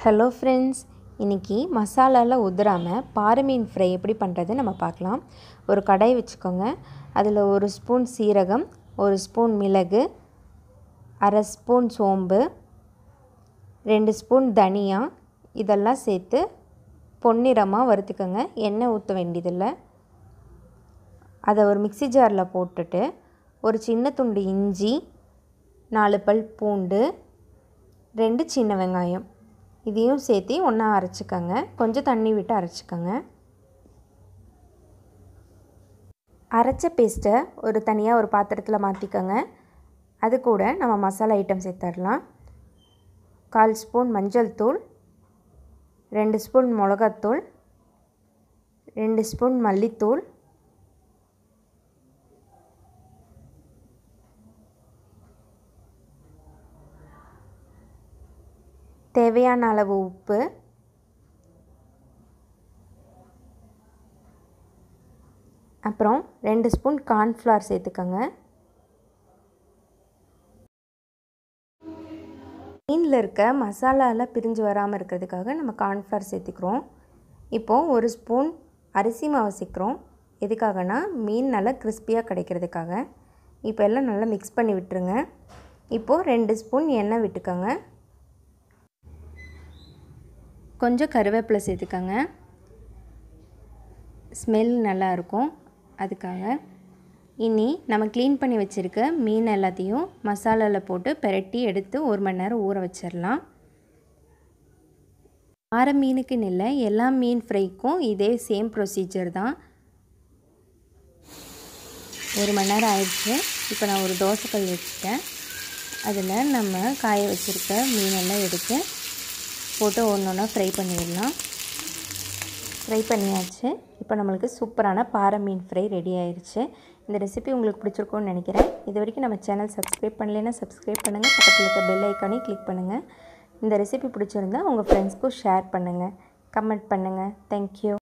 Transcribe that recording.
hello friends இன்றைக்கி மசாலாவில் உதிராமல் பாறை மீன் ஃப்ரை எப்படி பண்ணுறது நம்ம பார்க்கலாம் ஒரு கடாய் வச்சுக்கோங்க அதில் ஒரு ஸ்பூன் சீரகம் ஒரு ஸ்பூன் மிளகு அரை ஸ்பூன் சோம்பு ரெண்டு ஸ்பூன் தனியா இதெல்லாம் சேர்த்து பொன்னிறமாக வறுத்துக்கோங்க எண்ணெய் ஊற்ற வேண்டியதில்லை அதை ஒரு மிக்ஸி ஜாரில் போட்டுட்டு ஒரு சின்ன துண்டு இஞ்சி நாலு பல் பூண்டு ரெண்டு சின்ன வெங்காயம் இதையும் சேர்த்து ஒன்றா அரைச்சிக்கோங்க கொஞ்சம் தண்ணி விட்டு அரைச்சிக்கோங்க அரைச்ச பேஸ்ட்டை ஒரு தனியாக ஒரு பாத்திரத்தில் மாற்றிக்கோங்க அது கூட நம்ம மசாலா ஐட்டம் சேர்த்துடலாம் கால் ஸ்பூன் மஞ்சள் தூள் ரெண்டு ஸ்பூன் மிளகாத்தூள் ரெண்டு ஸ்பூன் மல்லித்தூள் தேவையான அளவு உப்பு அப்புறம் ரெண்டு ஸ்பூன் கார்ன்ஃப்ளவர் சேர்த்துக்கோங்க மீனில் இருக்க மசாலாலாம் பிரிஞ்சு வராமல் இருக்கிறதுக்காக நம்ம கார்ன்ஃப்ளவர் சேர்த்துக்கிறோம் இப்போது ஒரு ஸ்பூன் அரிசி மாவு சேர்க்குறோம் எதுக்காகனா மீன் நல்லா கிறிஸ்பியாக கிடைக்கிறதுக்காக இப்போ எல்லாம் நல்லா மிக்ஸ் பண்ணி விட்டுருங்க இப்போது ரெண்டு ஸ்பூன் எண்ணெய் விட்டுக்கோங்க கொஞ்சம் கருவேப்பிலை சேர்த்துக்கோங்க ஸ்மெல் நல்லாயிருக்கும் அதுக்காக இனி நம்ம க்ளீன் பண்ணி வச்சுருக்க மீன் எல்லாத்தையும் மசாலாவில் போட்டு பெரட்டி எடுத்து ஒரு மணி நேரம் ஊற வச்சிடலாம் ஆற மீனுக்குன்னு இல்லை எல்லா மீன் ஃப்ரைக்கும் இதே சேம் ப்ரொசீஜர் தான் ஒரு மணி நேரம் ஆயிடுச்சு இப்போ நான் ஒரு தோசைக்கல் வச்சுட்டேன் அதில் நம்ம காய வச்சுருக்க மீனெல்லாம் எடுத்து போட்டு ஒன்று ஒன்றா ஃப்ரை பண்ணிடலாம் ஃப்ரை பண்ணியாச்சு இப்போ நம்மளுக்கு சூப்பரான பாறை மீன் ஃப்ரை ரெடி ஆயிடுச்சு இந்த ரெசிபி உங்களுக்கு பிடிச்சிருக்கும்னு நினைக்கிறேன் இது வரைக்கும் நம்ம சேனல் சப்ஸ்கிரைப் பண்ணலைன்னா சப்ஸ்கிரைப் பண்ணுங்கள் பக்கத்தில் இருக்க பெல் ஐக்கானையும் கிளிக் பண்ணுங்கள் இந்த ரெசிபி பிடிச்சிருந்தா உங்கள் ஃப்ரெண்ட்ஸ்க்கும் ஷேர் பண்ணுங்கள் கமெண்ட் பண்ணுங்கள் தேங்க்யூ